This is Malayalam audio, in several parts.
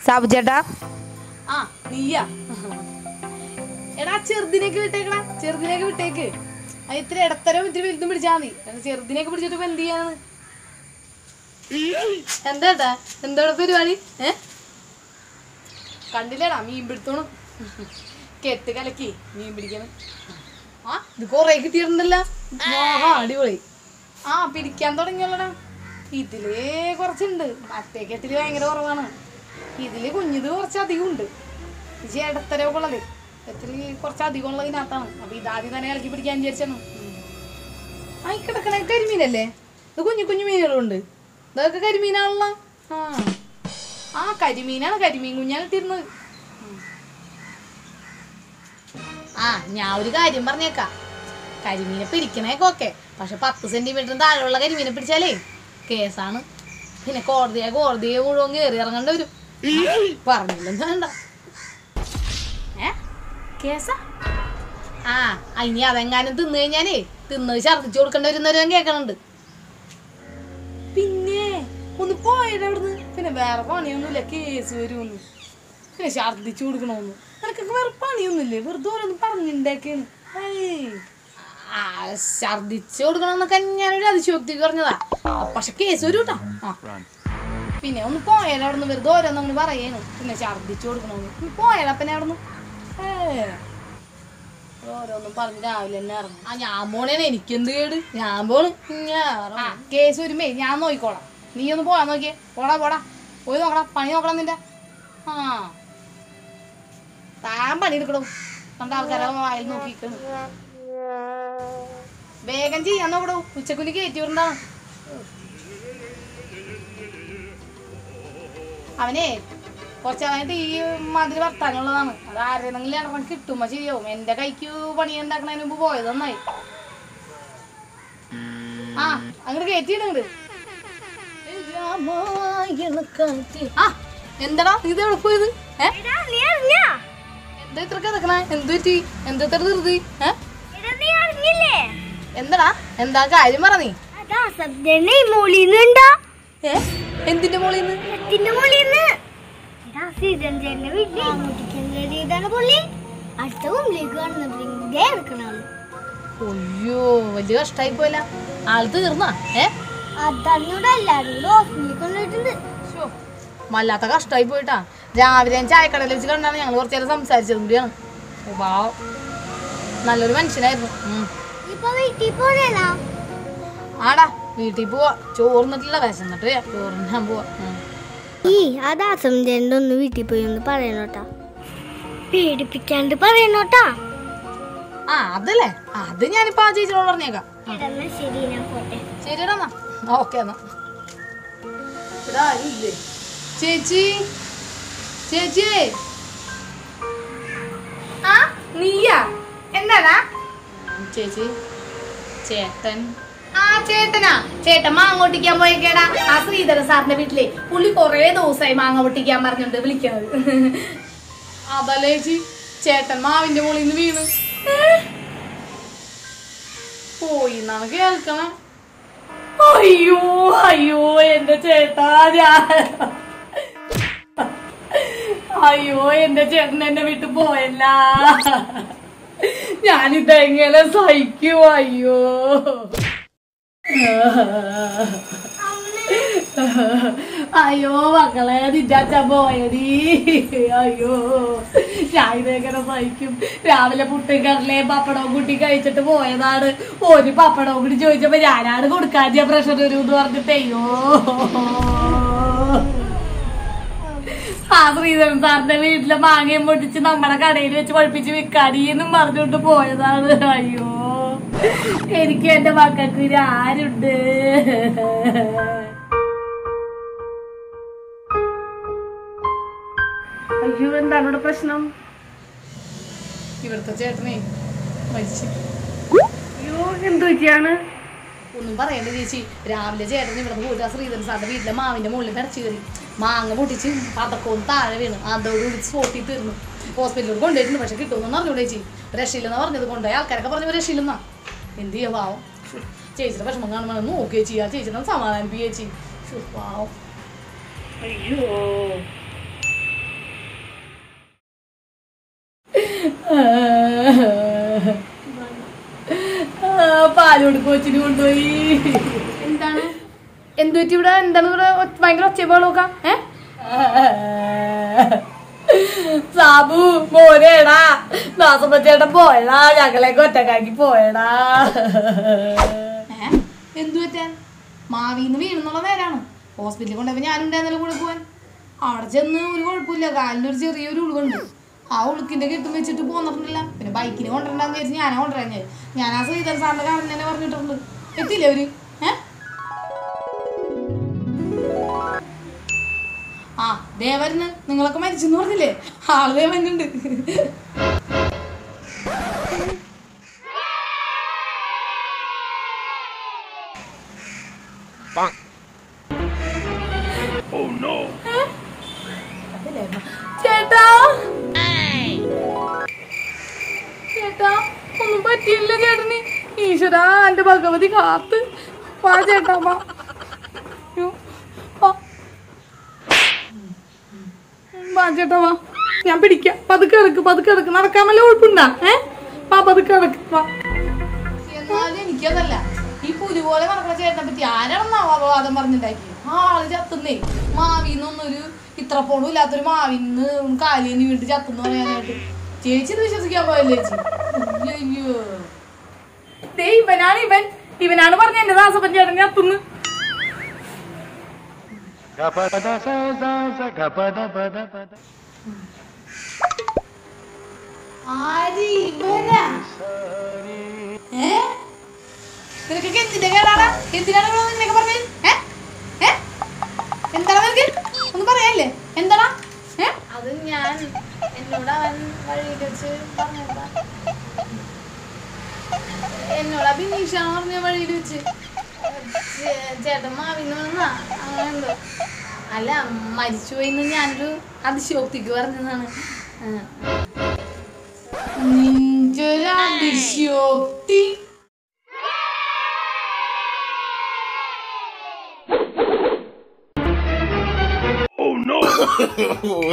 സാബു ചേട്ടാ ആ നീയാ എടാ ചെറുതിനേക്ക് വിട്ടേക്കടാ ചെറുതിനേക്ക് വിട്ടേക്ക് അത് ഇത്തിരി ഇടത്തരം ഇത്തിരി വലുതും പിടിച്ചാൽ മതി അത് ചെറുതിനേക്ക് പിടിച്ചിട്ട് ഇപ്പൊ എന്ത് ചെയ്യാന്ന് എന്താട്ടാ എന്താണ് പരിപാടി ഏ കണ്ടില്ലേടാ മീൻ പിടുത്തോണം കെട്ട് കലക്കി മീൻ പിടിക്കണം ആ ഇത് കൊറേ കിട്ടിയിട്ടുണ്ടല്ലോ ആഹാ അടിപൊളി ആ പിടിക്കാൻ തുടങ്ങിയുള്ളടാ ഇതില് കുറച്ചുണ്ട് മറ്റേ കെട്ടില് ഭയങ്കര കുറവാണ് ഇതില് കുഞ്ഞിത് കുറച്ച് അധികം ഉണ്ട് ഇത് ഇടത്തരമൊക്കെ ഉള്ളത് എത്തിരി കുറച്ച് അധികം ഉള്ളതിനകത്താണ് അപ്പൊ ഇതാദ്യം തന്നെ ഇളക്കി പിടിക്കാൻ വിചാരിച്ചാണ് ആ ഈ കിടക്കണ കരിമീനല്ലേ ഇത് കുഞ്ഞു കുഞ്ഞു മീനുകളുണ്ട് ഇതൊക്കെ കരിമീനാണല്ലോ ആ ആ കരിമീനാണ് കരിമീൻ കുഞ്ഞാണ് ഇട്ടിരുന്നത് ആ ഞാൻ ഒരു കാര്യം പറഞ്ഞേക്കാം കരിമീനെ പിടിക്കണേക്കെ ഓക്കെ പക്ഷെ പത്ത് സെന്റിമീറ്റർ താഴെയുള്ള കരിമീനെ പിടിച്ചാലേ കേസാണ് പിന്നെ കോടതിയെ കോടതിയെ മുഴുവൻ കയറി ഇറങ്ങേണ്ടി വരും പറഞ്ഞില്ലെന്ന് വേണ്ട ഏ കേസാ ആ ഇനി അതെങ്ങാനും തിന്നു കഴിഞ്ഞാലേ തിന്നത് ഛർദിച്ചു കൊടുക്കേണ്ടി വരുന്നവരും കേൾക്കണുണ്ട് പിന്നെ ഒന്ന് പോയത് അവിടുന്ന് പിന്നെ വേറെ പണിയൊന്നുമില്ല കേസ് വരുമെന്ന് പിന്നെ ഛർദിച്ചു കൊടുക്കണമെന്ന് നിനക്കൊക്കെ വേറെ പണിയൊന്നുമില്ലേ വെറുതെ ഓരോന്ന് പറഞ്ഞിണ്ടാക്കിയാണ് ആ ഛർദിച്ചു കൊടുക്കണമെന്നൊക്കെ ഞാനൊരു അതിശോക്തി പറഞ്ഞതാ പക്ഷെ കേസ് വരും കേട്ടോ ആ പിന്നെ ഒന്ന് പോയാലോ അവിടുന്ന് വെറുതെ ഓരോന്നും അങ്ങനെ പറയാണ് പിന്നെ ഛർദിച്ചു കൊടുക്കണമെന്ന് ഒന്ന് പോയാലോ പിന്നെ അവിടുന്ന് ഏ ഓരോന്നും പറഞ്ഞ് രാവിലെ തന്നെ ഇറങ്ങും ആ ഞാൻ പോണേനെ എനിക്കെന്ത് കേട് ഞാൻ പോണ് ഞാൻ ആ കേസ് വരുമ്പേ ഞാൻ നോക്കിക്കോളാം നീ ഒന്ന് പോവാ നോക്കിയേ പോടാ പോടാ പോയി നോക്കടാ പണി നോക്കണം നിന്റെ ആ താൻ പണി എടുക്കണം കണ്ട ആൾക്കാരെ വായിൽ നോക്കിക്കണം വേഗം ചെയ്യാൻ നോക്കടോ ഉച്ചക്കുനി കയറ്റി വിടണ്ടാണ് അവനെ കുറച്ചാളായിട്ട് ഈ മാതിരി വർത്താനുള്ളതാണ് അത് ആരെന്നെങ്കിലും ഇറങ്ങാൻ കിട്ടുമ്പോ ശരിയാവും എന്റെ കൈക്ക് പണി ഉണ്ടാക്കണതിന് മുമ്പ് പോയത് നന്നായി ആ അങ്ങോട്ട് കയറ്റിയിടുന്നുണ്ട് ആ എന്താടാ ഇത് എവിടെ പോയത് ഏ എന്താ ഇത്ര കിടക്കണ എന്ത് പറ്റി എന്താ ഇത്ര ധൃതി ഏ എന്താടാ എന്താ കാര്യം പറ നീ സദ്യന്റെ മോളിന്നുണ്ടോ ഏ എന്തിന്റെ മോളിന്ന് സത്യന്റെ മോളിന്ന് എടാ സീതൻ ചേട്ടന്റെ വീട്ടിൽ അങ്ങോട്ടേക്ക് കയറിയതാണ് പുള്ളി അടുത്ത മുമ്പിലേക്ക് കാണുന്നപ്പോ ഇതേ എടുക്കണാള് അയ്യോ വലിയ കഷ്ടായി പോയില്ല ആള് തീർന്നാ ഏ അതറിഞ്ഞൂടെ എല്ലാരും കൂടെ ഹോസ്പിറ്റലിൽ കൊണ്ടുപോയിട്ടുണ്ട് ശ്ശോ, വല്ലാത്ത കഷ്ടായി പോയിട്ടാ രാവിലെ ഞാൻ ചായക്കടയിൽ വെച്ച് കണ്ടാണ് ഞങ്ങൾ കുറച്ചു നേരം സംസാരിച്ചതും കൂടിയാണ് ഓ, പാവം നല്ലൊരു മനുഷ്യനായിരുന്നു ഉം. ഇപ്പൊ വീട്ടിൽ പോണേനാ ആടാ വീട്ടിൽ പോവാ ചോറിന്നിട്ടില്ല വിശന്നിട്ട് ചോറിന് ഞാൻ പോവാ ഉം. ഈ ആ ദാസം ചേട്ടൻ്റെ ഒന്ന് വീട്ടിൽ പോയി ഒന്ന് പറയണോട്ടാ പേടിപ്പിക്കാണ്ട് പറയണോട്ടാ ആ അതല്ലേ അത് ഞാനിപ്പോ ആ ചേച്ചിയോട് പറഞ്ഞേക്കാം എടാ ശരി ഞാൻ പോട്ടെ ശരിടാ എന്നാ ഓക്കെ എന്നാ ഇവിടെ ആരും ഇല്ലേ ചേച്ചി ചേച്ചി ആ നീയാ എന്താടാ ചേച്ചി ചേട്ടൻ ആ ചേട്ടനാ ചേട്ടൻ മാങ്ങ പൊട്ടിക്കാൻ പോയേക്കേടാ ആ ശ്രീധരൻ സാറിന്റെ വീട്ടിലെ പുള്ളി കൊറേ ദിവസമായി മാങ്ങ പൊട്ടിക്കാൻ പറഞ്ഞോണ്ട് വിളിക്കണത് അതല്ലേ ചേച്ചി ചേട്ടൻ മാവിന്റെ മുകളിൽ നിന്ന് വീണ് പോയി എന്നാണ് കേൾക്കണം അയ്യോ അയ്യോ എന്റെ ചേട്ടാ ഞാൻ അയ്യോ എന്റെ ചേട്ടൻ എന്നെ വിട്ടു പോയല്ല ഞാനിതെങ്ങനെ സഹിക്കൂ അയ്യോ അയ്യോ മക്കളെ നിന്റെ അച്ഛൻ പോയടി അയ്യോ ഞാൻ ഇതെങ്ങനെ സഹിക്കും രാവിലെ പുട്ടും കടലയും പപ്പടവും കൂട്ടി കഴിച്ചിട്ട് പോയതാണ് ഒരു പപ്പടവും കൂടി ചോദിച്ചപ്പോ ഞാനാണ് കൊടുക്കാൻ പ്രഷർ വരും എന്ന് പറഞ്ഞിട്ട് അയ്യോ ആ ശ്രീധരൻ സാറിന്റെ വീട്ടിലെ മാങ്ങയും പൊട്ടിച്ച് നമ്മുടെ കടയിൽ വെച്ച് പഠിപ്പിച്ച് വിൽക്കാനീന്നും പറഞ്ഞുകൊണ്ട് പോയതാണ് അയ്യോ എനിക്ക് എന്റെ മക്കൾക്ക് ഇനി ആരുണ്ട് അയ്യോ എന്താണ് ഇവിടെ പ്രശ്നം ഇവിടുത്തെ ചേട്ടനെ മരിച്ചു അയ്യോ എന്തൊക്കെയാണ് ഒന്നും പറയണ്ട ചേച്ചി രാവിലെ ചേട്ടൻ ഇവിടെ പോയിട്ട് ആ ശ്രീധരൻ സാറിന്റെ വീട്ടിലെ മാവിന്റെ മുകളിൽ പടച്ചു കയറി മാങ്ങ പൊട്ടിച്ച് പതക്കവും താഴെ വീണു അതോടുകൂടി സ്പോട്ടിൽ തീർന്നു ഹോസ്പിറ്റലിൽ കൊണ്ടുപോയിട്ടുണ്ട് പക്ഷെ കിട്ടുമെന്ന് അറിഞ്ഞൂടെ ചേച്ചി രക്ഷയില്ലെന്നാ പറഞ്ഞത് കൊണ്ടുപോയി ആൾക്കാരൊക്കെ പറഞ്ഞു രക്ഷയില്ലെന്നാ എന്ത് ചെയ്യാ പാവം ശ്ശോ, ചേച്ചിയുടെ വിഷമം കാണുമ്പോൾ നോക്കുക ചേച്ചി ആ ചേച്ചിനെ സമാധാനിപ്പിക്കുക ചേച്ചി ശ്ശോ, പാവം അയ്യോ പാല് കൊടുക്കും കൊച്ചിന് കൊണ്ടുപോയി എന്താണ് എന്തു പറ്റി ഇവിടെ എന്താണ് ഇവിടെ ഒച്ച- ഭയങ്കര ഒച്ചപ്പാടൊക്കെ ഏ സാബു മോനേടാ ദാസപ്പച്ചേട്ടൻ പോയടാ ഞങ്ങളെയൊക്കെ ഒറ്റക്കാക്കി പോയടാ ഏ? എന്തു പറ്റാൻ മാവിന്ന് വീണെന്നുള്ള നേരാണ് ഹോസ്പിറ്റലിൽ കൊണ്ടുപോയപ്പോ ഞാനുണ്ടായിരുന്നല്ലോ കൂടെ പോവാൻ അവിടെ ചെന്ന് ഒരു കുഴപ്പമില്ല കാലിനൊരു ചെറിയൊരു ഉളുവുണ്ട് ആ ഉളുക്കിന്റെ കെട്ടും വെച്ചിട്ട് പോന്നിട്ടില്ല പിന്നെ ബൈക്കിന് കൊണ്ടുവരണ്ടെന്ന് വിചാരിച്ച് ഞാനാ കൊണ്ടുവരാൻ ഞാൻ ആ ശ്രീധർ സാറിന്റെ കാരണം തന്നെ പറഞ്ഞിട്ടുണ്ട് എത്തിയില്ലേ അവര് ഏ ആ ദേവരുന്ന് നിങ്ങളൊക്കെ മരിച്ചെന്ന് പറഞ്ഞില്ലേ ആള് ദേവനുണ്ട് ചേട്ടാ ചേട്ടാ ഒന്നും പറ്റിയില്ല ചേട്ടന് ഈശ്വര എന്റെ ഭഗവതി കാത്ത് വാ ചേട്ടാ വാ അയ്യോ, വാ. വാ ചേട്ടാ വാ ഞാൻ പിടിക്കാം പതുക്കെ കിടക്ക് പതുക്കെ കിടക്ക് നടക്കാൻ വല്ല കുഴപ്പമുണ്ടാ ഏ വാ പതുക്കെ കിടക്ക് വാ എന്നാലും എനിക്കതല്ല ഈ പുലി പോലെ നടക്കുന്ന ചേട്ടനെ പറ്റി ആരാണെന്ന് അപവാദം പറഞ്ഞിണ്ടാക്കി ആള് ചത്തുന്നേ മാവിന്നൊന്നൊരു ഇത്ര പോണും ഇല്ലാത്തൊരു മാവിന്ന് കാലിന് വീട്ട് ചത്തുന്ന് പറയാനായിട്ട് ചേച്ചി ഇത് വിശ്വസിക്കാൻ പോയല്ലേ ചേച്ചി അയ്യോ ദേ ഇവനാണ് ഇവൻ ഇവനാണ് പറഞ്ഞ എന്റെ ദാസപ്പൻ ചേട്ടൻ ചത്തുന്ന് Gapada sa sa sa gapada pada pada. ആര് ഇവനാ ഏ നിനക്കൊക്കെ എന്തിന്റെ കേടാടാ എന്തിനാണ് ഇവിടെ നിനക്ക് പറഞ്ഞത് ഏ ഏ എന്താടാ നിനക്ക് ഒന്നും പറയാല്ലേ എന്താടാ ഏ അത് ഞാൻ എന്നോട് അവൻ വഴിയിൽ വെച്ച് പറഞ്ഞതാ എന്നോട് അഭിനീഷാന്ന് പറഞ്ഞ വഴിയിൽ വെച്ച് ചേ- ചേട്ടൻ മാവിന്ന് വന്നാ അങ്ങനെ എന്തോ അല്ല മരിച്ചുപോയിന്ന് ഞാനൊരു അതിശോക്തിക്ക് പറഞ്ഞതാണ് ആ. നിന്റെ ഒരു അതിശയോക്തി Oh no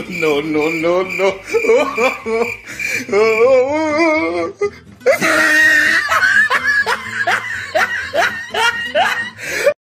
no no no.